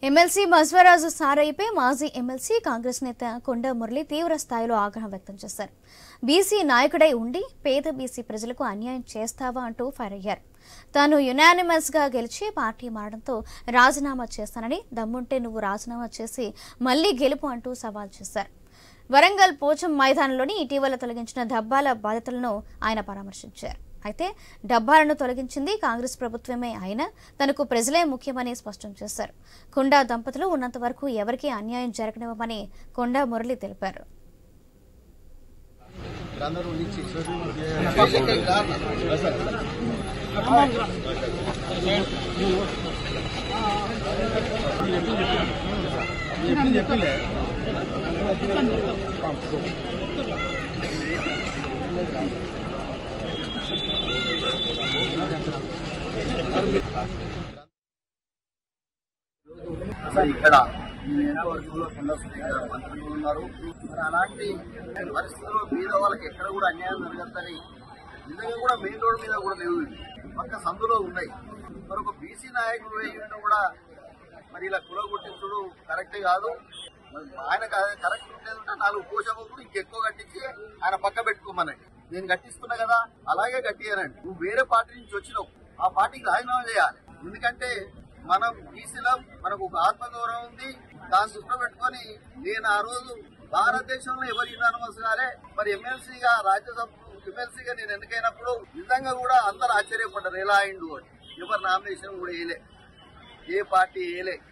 MLC Baswaraju సారయ్యపై మాజీ MLC Congress నేత కొండ మురళి తీవ్ర స్థాయిలో ఆగ్రహం వ్యక్తం చేశారు బీసీ నాయకుడై ఉండి పేద బీసీ ప్రజలకు అన్యాయం చేస్తావా అంటూ ఫైర్ అయ్యారు తాను యునానిమస్ గా గెలిచి పార్టీ మారడంతో రాజీనామా చేస్తానని దమ్ముంటే నువ్వు రాజీనామా చేసి మళ్లీ గెలుపు అంటూ సవాల్ చేశారు వరంగల్ పోచం మైదానంలోని ఇటీవల తొలగించిన దబ్బాల బాధితులను ఆయన పరామర్శించారు అయితే డబ్బాలను తొలగించింది కాంగ్రెస్ ప్రభుత్వమే అయినా తనకు ప్రజలే ముఖ్యమని స్పష్టం చేశారు కొండా దంపతులు ఉన్నంత వరకు ఎవరికీ అన్యాయం జరగనివ్వమని కొండా మురళి తెలిపారు అందరూ నుంచి చెప్పలే అసలు ఇక్కడ ఈ నియోజకవర్గంలో కొండ సురేఖ గారు మంత్రులు ఉన్నారు మరి అలాంటి పరిస్థితుల్లో మీద వాళ్ళకి ఎక్కడ కూడా అన్యాయం జరగద్దని నిజంగా కూడా మెయిన్ రోడ్ మీద కూడా లేవు ఇవి. పక్క సందులో ఉన్నాయి మరి ఒక బీసీ నాయకుడు వేయడం కూడా మరి ఇలా కులగొట్టించుడు కరెక్ట్ కాదు మరి ఆయన క- కరెక్ట్ ఉండేదంటే నాలుగు పోషకులు ఇంకెక్కువ కట్టించి ఆయన పక్క పెట్టుకోమనండి నేను కట్టిస్తున్నా కదా అలాగే కట్టియానండి నువ్వు వేరే పార్టీ నుంచి వచ్చినావు ఆ పార్టీకి రాజీనామా చేయాలి ఎందుకంటే మనం బీసీలో మనకు ఒక ఆత్మగౌరవం ఉంది దాన్ని దృష్టిలో పెట్టుకొని నేను ఆ రోజు భారతదేశంలో ఎవరు యునానమస్ గారే మరి ఎమ్మెల్సీగా రాజ్యసభ ఎమ్మెల్సీగా నేను ఎన్నికైనప్పుడు నిజంగా కూడా అందరూ ఆశ్చర్యపడ్డారు ఎలా అయిండు అని ఎవరు నామినేషన్ కూడా వేయలే ఏ పార్టీ వేయలే